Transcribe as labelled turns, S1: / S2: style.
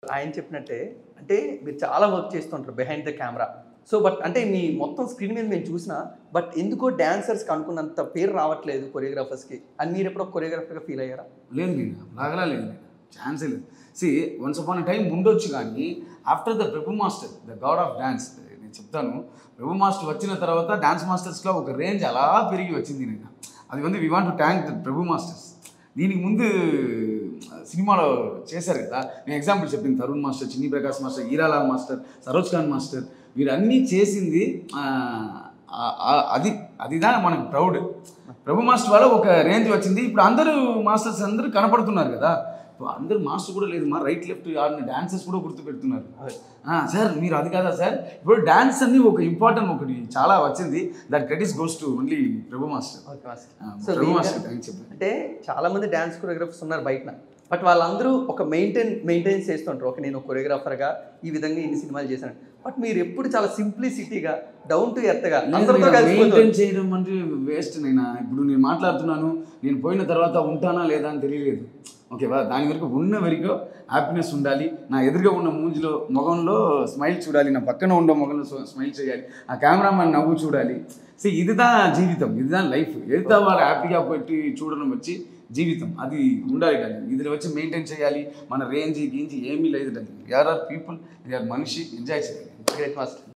S1: ఆయన చెప్పినట్టే అంటే మీరు చాలా వర్క్ చేస్తుంటారు behind the camera so but అంటే మీ మొత్తం స్క్రీన్ మీద మేము చూసినా బట్ ఎందుకో డాన్సర్స్కి అనుకున్నంత పేరు రావట్లేదు కొరియోగ్రాఫర్స్కి అని మీరు ఎప్పుడో కొరియోగ్రాఫర్గా ఫీల్ అయ్యారా
S2: లేదు నేను లాగలా లేదు నేను ఛాన్సే లేదు సి వన్స్ అపాన్ టైం ఉండొచ్చు కానీ after the Prabhu master the god of dance నేను చెప్తాను ప్రభు మాస్టర్ వచ్చిన తర్వాత డ్యాన్స్ మాస్టర్స్లో ఒక రేంజ్ అలా పెరిగి వచ్చింది నేను అది வந்து we want to thank the Prabhu masters దీనికి ముందు సినిమాలో చేశారు కదా నేను ఎగ్జాంపుల్ చెప్పింది Tarun master Chinni Prakash master Hiralal master Saroj Khan master వీరన్నీ చేసింది ఆ, ఆ- ఆ- అది అదిదా మనకు ప్రౌడ్ ప్రభు మాస్టర్ వల్ల ఒక రేంజ్ వచ్చింది ఇప్పుడు అందరూ మాస్టర్స్ అందరూ కనపడుతున్నారు కదా ఇప్పుడు అందరూ మాస్టర్ కూడా లేదు మా రైట్ లెఫ్ట్ ఆడిన డాన్సెస్ కూడా గుర్తుపెడుతున్నారు ఆ, సార్ మీరు అది కాదా సార్ ఇప్పుడు డాన్స్ అన్ని ఒక ఇంపార్టెంట్ ఒకటి చాలా వచ్చింది that credits goes to only Prabhu master
S1: okay master
S2: ah,
S1: so
S2: Prabhu
S1: మీరు-
S2: మాస్టర్ థ్యాంక్స్ చెప్పాను
S1: అంటే చాలా మంది డాన్స్ కొరియోగ్రాఫర్స్ ఉన్నారు బయట బట్ వాళ్ళందరూ ఒక మెయింటైన్ మెయింటైన్ చేస్తుంటారు ఒక నేను కొరియోగ్రాఫర్గా ఈ విధంగా ఇన్ని సినిమాలు చేశాను బట్ మీరు ఎప్పుడు చాలా సింప్లిసిటీగా డౌన్ టు ఎర్త్గా అందరితో కలిసిపోతారు
S2: మెయింటైన్ చేయడం అంటే వేస్ట్ నేను ఇప్పుడు నేను మాట్లాడుతున్నాను నేను పోయిన తర్వాత ఉంటానా లేదా అని తెలియలేదు ఓకేవా దాని వరకు ఉన్న వరకు హ్యాపీనెస్ ఉండాలి నా ఎదురుగా ఉన్న మూஞ்జిలో ముఖంలో స్మైల్ చూడాలి నా పక్కన ఉన్న ముఖంలో స్మైల్ చేయాలి ఆ కెమెరామెన్ నవ్వు చూడాలి సో ఇదిదా జీవితం ఇదిదా లైఫ్ ఎదుతా వాళ్ళు హ్యాపీగా పెట్టి చూడడం వచ్చి జీవితం అది ఉండాలి డాలి ఇది వచ్చి మెయింటైన్ చేయాలి మన రేంజ్ గీంచి ఏమీ లేదు డాలి ఆర్ ఆర్ పీపుల్ ఆర్ మనిషి ఎంజాయ్ చేయాలి
S1: గ్రేట్ మాస్టర్